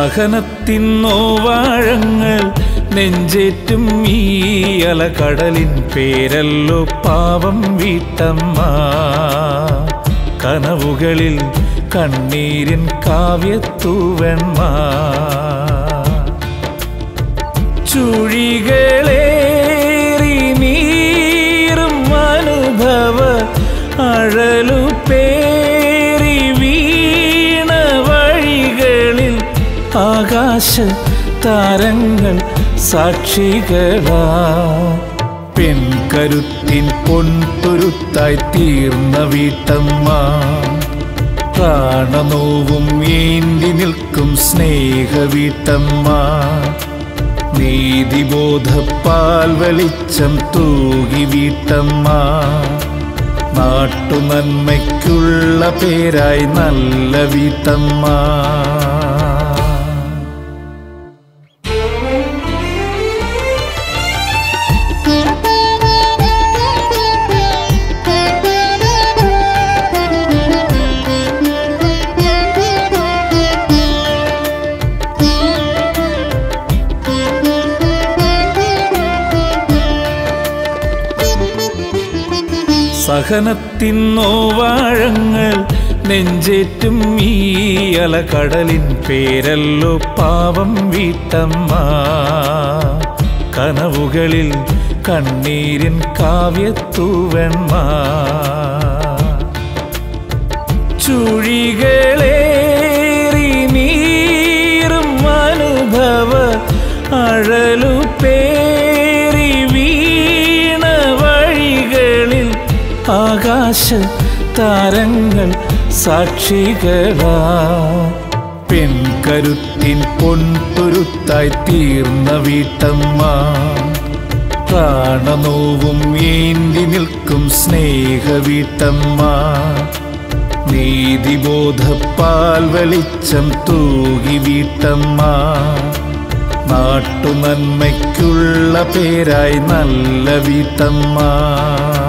സഹനത്തിൻ നോവാഴങ്ങൾ നെഞ്ചേറ്റും ഈ അലകടലിൻ പേരല്ലോ പാവം വീട്ടമ്മ കനവുകളിൽ കണ്ണീരിൻ കാവ്യത്തൂവെൺമ ചുഴികളേറി നീറും അനുഭവ അഴലു പേറി വീണ വഴികളിൽ ആകാശ താരങ്ങൾ സാക്ഷികളാ പെൺകരുത്തിൻ പൊൻതുരുത്തായി തീർന്ന വീട്ടമ്മ പ്രാണനോവും ഏന്തി നിൽക്കും സ്നേഹ വീട്ടമ്മ നീതിബോധപ്പാൽ വെളിച്ചം തൂകി വീട്ടമ്മ നാട്ടുനന്മയ്ക്കുള്ള പേരായി നല്ല വീട്ടമ്മ സഹനത്തിൻ നോവാഴങ്ങൾ നെഞ്ചേറ്റും ഈ അലകടലിൻ പേരല്ലോ പാവം വീട്ടമ്മ കനവുകളിൽ കണ്ണീരിൻ കാവ്യത്തൂവെൺമ ചുഴികളേറി നീറും അനുഭവ അഴലു പേറി വീണ വഴികളിൽ ആകാശ താരങ്ങൾ സാക്ഷികളാ പെൺകരുത്തിൻ പൊൻതുരുത്തായി തീർന്ന വീട്ടമ്മ പ്രാണനോവും ഏന്തി നിൽക്കും സ്നേഹ വീട്ടമ്മ നീതിബോധപ്പാൽ വെളിച്ചം തൂകി വീട്ടമ്മ നാട്ടുനന്മയ്ക്കുള്ള പേരായി നല്ല വീട്ടമ്മ